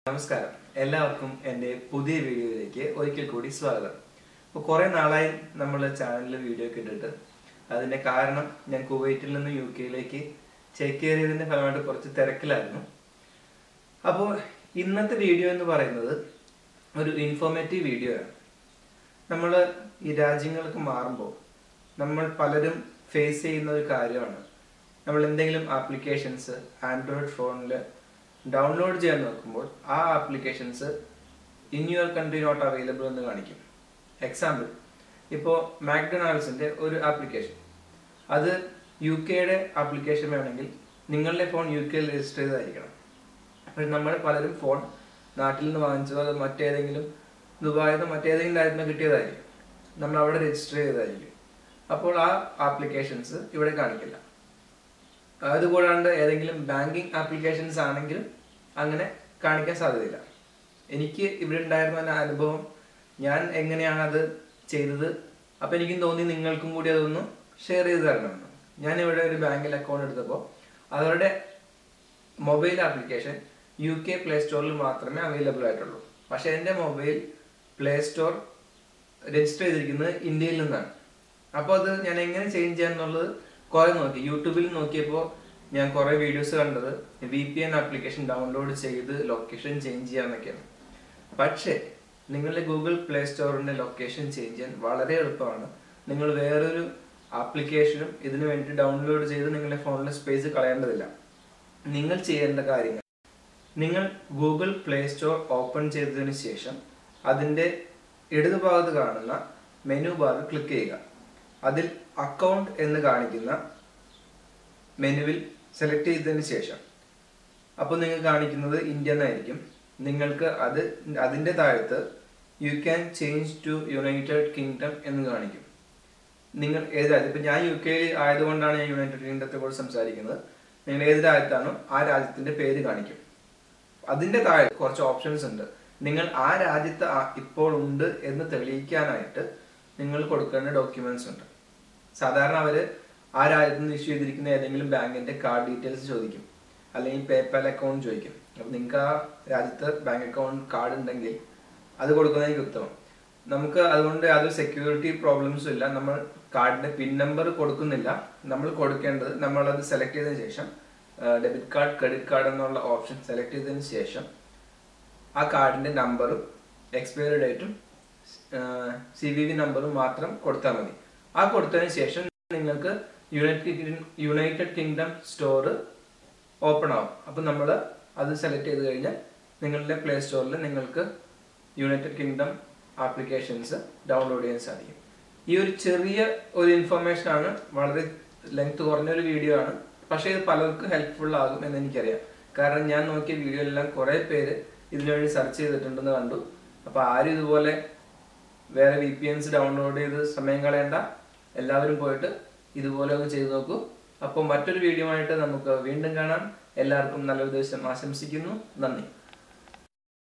നമസ്കാരം എല്ലാവർക്കും എൻ്റെ പുതിയ വീഡിയോയിലേക്ക് ഒരിക്കൽ കൂടി സ്വാഗതം ഇപ്പോൾ കുറേ നാളായി നമ്മൾ ചാനലിൽ വീഡിയോ ഒക്കെ ഇട്ടിട്ട് അതിൻ്റെ കാരണം ഞാൻ കുവൈറ്റിൽ നിന്ന് യു കെയിലേക്ക് ചേക്കേറിയതിൻ്റെ ഫലമായിട്ട് കുറച്ച് തിരക്കിലായിരുന്നു അപ്പോൾ ഇന്നത്തെ വീഡിയോ എന്ന് പറയുന്നത് ഒരു ഇൻഫോർമേറ്റീവ് വീഡിയോ ആണ് നമ്മൾ ഈ രാജ്യങ്ങൾക്ക് മാറുമ്പോൾ നമ്മൾ പലരും ഫേസ് ചെയ്യുന്ന ഒരു കാര്യമാണ് നമ്മൾ എന്തെങ്കിലും ആപ്ലിക്കേഷൻസ് ആൻഡ്രോയിഡ് ഫോണിൽ ഡൗൺലോഡ് ചെയ്യാൻ നോക്കുമ്പോൾ ആ applications in your country not available എന്ന് കാണിക്കും എക്സാമ്പിൾ ഇപ്പോൾ മാക്ഡൊണാൾഡ്സിൻ്റെ ഒരു ആപ്ലിക്കേഷൻ അത് യു കെയുടെ ആപ്ലിക്കേഷൻ വേണമെങ്കിൽ നിങ്ങളുടെ ഫോൺ യു കെയിൽ രജിസ്റ്റർ ചെയ്തതായിരിക്കണം അപ്പോൾ നമ്മൾ പലരും ഫോൺ നാട്ടിൽ നിന്ന് വാങ്ങിച്ചതോ അത് മറ്റേതെങ്കിലും ദുബായിൽ നിന്ന് മറ്റേതെങ്കിലും രാജ്യത്ത് നിന്ന് കിട്ടിയതായിരിക്കും നമ്മൾ അവിടെ രജിസ്റ്റർ ചെയ്തതായിരിക്കും അപ്പോൾ ആ ആപ്ലിക്കേഷൻസ് ഇവിടെ കാണിക്കില്ല അതുകൂടാണ്ട് ഏതെങ്കിലും ബാങ്കിങ് ആപ്ലിക്കേഷൻസ് ആണെങ്കിലും അങ്ങനെ കാണിക്കാൻ സാധ്യതയില്ല എനിക്ക് ഇവിടെ ഉണ്ടായിരുന്ന ആ അനുഭവം ഞാൻ എങ്ങനെയാണ് അത് ചെയ്തത് അപ്പം എനിക്കും തോന്നി നിങ്ങൾക്കും കൂടി അതൊന്ന് ഷെയർ ചെയ്ത് തരണമെന്ന് ഞാൻ ഇവിടെ ഒരു ബാങ്കിൽ അക്കൗണ്ട് എടുത്തപ്പോൾ അവരുടെ mobile application U K play സ്റ്റോറിൽ മാത്രമേ അവൈലബിൾ ആയിട്ടുള്ളൂ പക്ഷെ എൻ്റെ മൊബൈൽ പ്ലേ സ്റ്റോർ രജിസ്റ്റർ ചെയ്തിരിക്കുന്നത് ഇന്ത്യയിൽ നിന്നാണ് അപ്പോൾ അത് ഞാൻ എങ്ങനെ ചേഞ്ച് ചെയ്യാന്നുള്ളത് കുറെ നോക്കി യൂട്യൂബിൽ നോക്കിയപ്പോൾ ഞാൻ കുറെ വീഡിയോസ് കണ്ടത് V P N application download ചെയ്ത് ലൊക്കേഷൻ ചേഞ്ച് ചെയ്യാന്നൊക്കെയാണ് പക്ഷേ നിങ്ങളുടെ ഗൂഗിൾ പ്ലേ സ്റ്റോറിന്റെ ലൊക്കേഷൻ ചേഞ്ച് ചെയ്യാൻ വളരെ എളുപ്പമാണ് നിങ്ങൾ വേറൊരു ആപ്ലിക്കേഷനും ഇതിനു വേണ്ടി ഡൗൺലോഡ് ചെയ്ത് നിങ്ങളുടെ ഫോണിലെ സ്പേസ് കളയേണ്ടതില്ല നിങ്ങൾ ചെയ്യേണ്ട കാര്യങ്ങൾ നിങ്ങൾ ഗൂഗിൾ പ്ലേ സ്റ്റോർ ഓപ്പൺ ചെയ്തതിന് ശേഷം അതിൻ്റെ ഇടതുഭാഗത്ത് കാണുന്ന മെനു ബാറിൽ ക്ലിക്ക് ചെയ്യുക അതിൽ അക്കൗണ്ട് എന്ന് കാണിക്കുന്ന മെനുവിൽ സെലക്ട് ചെയ്തതിന് ശേഷം അപ്പോൾ നിങ്ങൾ കാണിക്കുന്നത് ഇന്ത്യ എന്നായിരിക്കും നിങ്ങൾക്ക് അത് അതിൻ്റെ താഴത്ത് you can change to United Kingdom എന്ന് കാണിക്കും നിങ്ങൾ ഏത് രാജ്യം ഇപ്പം ഞാൻ യു കെയിൽ ആയതുകൊണ്ടാണ് ഞാൻ യുണൈറ്റഡ് കിങ്ഡത്തെ കുറിച്ച് സംസാരിക്കുന്നത് നിങ്ങൾ ഏത് രാജ്യത്താണോ ആ രാജ്യത്തിന്റെ പേര് കാണിക്കും അതിന്റെ താഴെ കുറച്ച് ഓപ്ഷൻസ് ഉണ്ട് നിങ്ങൾ ആ രാജ്യത്ത് ആ- ഇപ്പോൾ ഉണ്ട് എന്ന് തെളിയിക്കാനായിട്ട് നിങ്ങൾ കൊടുക്കേണ്ട ഡോക്യുമെന്റ്സ് ഉണ്ട് സാധാരണ അവര് ആ രാജ്യത്ത് നിന്ന് ഇഷ്യൂ ചെയ്തിരിക്കുന്ന ഏതെങ്കിലും ബാങ്കിന്റെ കാർഡ് ഡീറ്റെയിൽസ് ചോദിക്കും അല്ലെങ്കിൽ പേപ്പാൽ അക്കൗണ്ട് ചോദിക്കും അപ്പൊ നിങ്ങൾക്ക് ആ രാജ്യത്ത് ബാങ്ക് അക്കൗണ്ട് കാർഡ് ഉണ്ടെങ്കിൽ അത് കൊടുക്കുന്നതായിരിക്കും ഉത്തമം നമുക്ക് അതുകൊണ്ട് യാതൊരു സെക്യൂരിറ്റി പ്രോബ്ലംസും ഇല്ല നമ്മൾ കാർഡിന്റെ പിൻ നമ്പർ കൊടുക്കുന്നില്ല നമ്മൾ കൊടുക്കേണ്ടത് നമ്മൾ അത് സെലക്ട് ചെയ്തതിനു ശേഷം ഡെബിറ്റ് കാർഡ് ക്രെഡിറ്റ് കാർഡ് എന്നുള്ള ഓപ്ഷൻ സെലക്ട് ചെയ്തതിന് ശേഷം ആ കാർഡിന്റെ നമ്പറും എക്സ്പയറി ഡേറ്റും സി വി വി നമ്പറും മാത്രം കൊടുത്താൽ മതി ആ കൊടുത്തതിന് ശേഷം നിങ്ങൾക്ക് United United Kingdom store open ആവും അപ്പം നമ്മൾ അത് സെലക്ട് ചെയ്ത് കഴിഞ്ഞാൽ നിങ്ങളുടെ പ്ലേ സ്റ്റോറിൽ നിങ്ങൾക്ക് യുണൈറ്റഡ് കിങ്ഡം ആപ്ലിക്കേഷൻസ് ഡൗൺലോഡ് ചെയ്യാൻ സാധിക്കും ഈ ഒരു ചെറിയ ഒരു ഇൻഫർമേഷൻ ആണ് വളരെ ലെങ്ത് കുറഞ്ഞൊരു വീഡിയോ ആണ് പക്ഷേ ഇത് പലർക്കും ഹെൽപ്ഫുൾ ആകും എന്ന് എനിക്കറിയാം കാരണം ഞാൻ നോക്കിയ വീഡിയോ എല്ലാം കുറെ പേര് ഇതിനുവേണ്ടി സെർച്ച് ചെയ്തിട്ടുണ്ടെന്ന് കണ്ടു അപ്പൊ ആരും ഇതുപോലെ വേറെ വി പി എൻസ് ഡൗൺലോഡ് ചെയ്ത് സമയം കളയണ്ട എല്ലാവരും പോയിട്ട് ഇതുപോലെ ഒന്ന് ചെയ്തു നോക്കൂ അപ്പോൾ മറ്റൊരു വീഡിയോ ആയിട്ട് നമുക്ക് വീണ്ടും കാണാം എല്ലാവർക്കും നല്ലൊരു ദിവസം ആശംസിക്കുന്നു നന്ദി